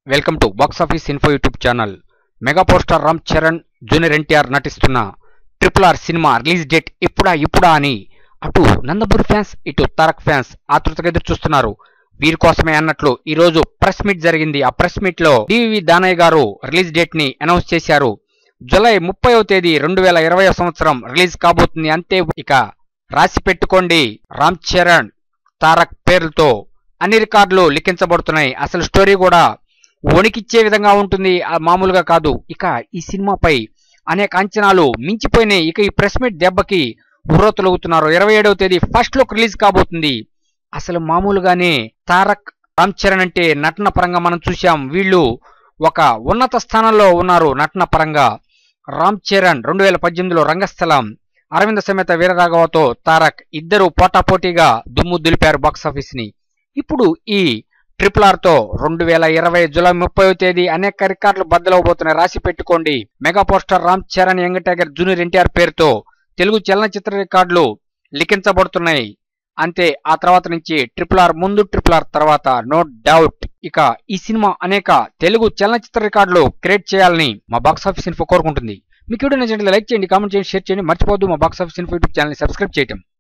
welcome to box office info YouTube channel mega power star Ram Charan junior NTR నటిస్తున్న triple R సినిమా release date ఇప్పుడా ఇప్పుడా అని అటు నందమూరి ఫ్యాన్స్ ఇటు తారక్ ఫ్యాన్స్ ఆతృతగా ఎదురు చూస్తున్నారు వీరి కోసమే అన్నట్లు ఈ రోజు ప్రెస్ మీట్ జరిగింది ఆ ప్రెస్ మీట్ లో డివి దానయ్య గారు రిలీజ్ డేట్ ని అనౌన్స్ చేశారు జూలై ముప్పైవ తేదీ రెండు వేల ఇరవై సంవత్సరం రిలీజ్ కాబోతుంది అంతే ఇక రాసి పెట్టుకోండి రామ్ చరణ్ తారక్ పేర్లతో అన్ని రికార్డులు లిఖించబడుతున్నాయి అసలు స్టోరీ కూడా వణికిచ్చే విధంగా ఉంటుంది ఆ మామూలుగా కాదు ఇక ఈ సినిమాపై అనేక అంచనాలు మించిపోయినాయి ఇక ఈ ప్రెస్ మీట్ దెబ్బకి ఉర్రొతలుగుతున్నారు ఇరవై ఏడవ తేదీ ఫస్ట్ లుక్ రిలీజ్ కాబోతుంది అసలు మామూలుగానే తారక్ రామ్ చరణ్ అంటే నటన పరంగా మనం చూశాం వీళ్ళు ఒక ఉన్నత స్థానంలో ఉన్నారు నటన పరంగా రామ్ చరణ్ రెండు వేల పద్దెనిమిదిలో రంగస్థలం అరవింద సమేత వీరరాఘవతో తారక్ ఇద్దరు పోటాపోటీగా దుమ్ము దులిపారు బాక్సాఫీస్ ని ఇప్పుడు ఈ ట్రిపుల్ ఆర్ తో రెండు వేల ఇరవై జూలై ముప్పై తేదీ అనేక రికార్డులు బద్దలవబోతున్నాయి రాసి పెట్టుకోండి mega poster Ram Charan young tiger junior NTR పేరుతో తెలుగు చలనచిత్ర రికార్డులు లిఖించబడుతున్నాయి అంతే ఆ తర్వాత నుంచి ట్రిపుల్ ఆర్ ముందు ట్రిపుల్ ఆర్ తర్వాత నో డౌట్ ఇక ఈ సినిమా అనేక తెలుగు చలనచిత్ర రికార్డులు క్రియేట్ చేయాలని మా బాక్స్ ఆఫీస్ ఇన్ఫో కోరుకుంటుంది మీకు వీడియో నచ్చినట్లయితే లైక్ చేయండి కామెంట్ చేయండి షేర్ చేయండి మర్చిపోవద్దు మా box office info YouTube channel subscribe చేయటం